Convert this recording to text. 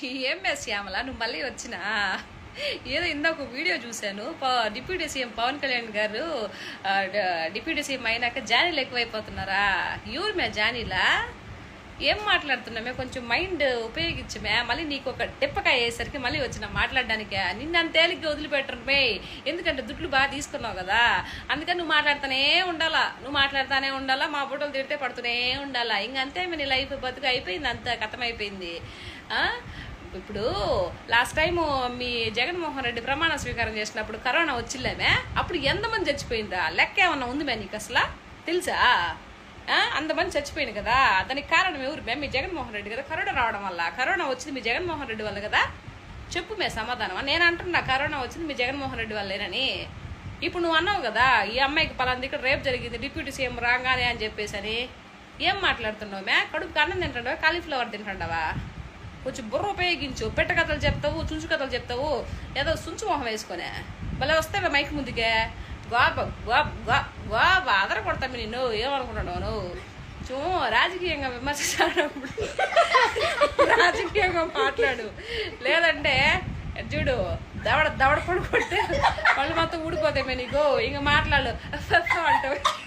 ఏం మే శ్యామల నువ్వు మళ్ళీ వచ్చినా ఏదో ఇందాక ఒక వీడియో చూశాను ప- డిప్యూటీ సీఎం పవన్ కళ్యాణ్ గారు ఆ, డ- డిప్యూటీ సీఎం అయినాక జానీలు ఎక్కువైపోతున్నారా ఎవరు మే జానీలా ఏం మాట్లాడుతున్నామే కొంచెం మైండ్ ఉపయోగించమే మళ్ళీ నీకు ఒక తిప్పకాయ అయ్యేసరికి మళ్ళీ వచ్చిన మాట్లాడడానికే నిన్ను అంత తేలిగ్గా వదిలిపెట్టరు మే ఎందుకంటే దుడ్లు బాగా తీసుకున్నావు కదా అందుకని నువ్వు మాట్లాడుతూనే ఉండాలా నువ్వు మాట్లాడుతూనే ఉండాలా మా ఫోటోలు తిడితే పడుతూనే ఉండాలా ఇంక అంతే నీ లైఫ్ బతుకు అయిపోయింది అంత కథమైపోయింది ఆ? ఇప్పుడు లాస్ట్ టైం మీ జగన్మోహన్ రెడ్డి ప్రమాణ స్వీకారం చేసినప్పుడు కరోనా వచ్చిల్లేమే అప్పుడు ఎంతమంది చచ్చిపోయిందా లెక్క ఏమన్నా ఉంది మే నీకు అసలు తెలుసా ఆ? అంతమంది చచ్చిపోయింది కదా దానికి కారణం ఎవరు మే మీ జగన్మోహన్ రెడ్డి కదా కరోనా రావడం వల్ల కరోనా వచ్చింది మీ జగన్మోహన్ రెడ్డి వల్ల కదా చెప్పు మే సమాధానం నేను అంటున్నా కరోనా వచ్చింది మీ జగన్మోహన్ రెడ్డి వల్లేనని ఇప్పుడు నువ్వు అన్నావు కదా ఈ అమ్మాయికి పలాంది ఇక్కడ రేపు జరిగింది డిప్యూటీ సీఎం రాగానే అని చెప్పేసి అని ఏం మాట్లాడుతున్నావు మే కడుపుకి అన్నం తింటావా కాలీఫ్లవర్ తింటావా కొంచెం బుర్ర ఉపయోగించు పెట్ట కథలు చెప్తావు చుంచు కథలు చెప్తావు ఏదో సుంచు మొహం వేసుకునే భలే వస్తావే మైక్ ముందుకే గోప గోప గోప ఆదర కొడతామి నిన్ను ఏమనుకుంటున్నావు నువ్వు చూ రాజకీయంగా విమర్శించినప్పుడు రాజకీయంగా మాట్లాడు లేదంటే చూడు దవడ దవడ పడి కొడితే వాళ్ళు మొత్తం ఊడిపోతాయి మే నీకు ఇంక మాట్లాడు అంటావు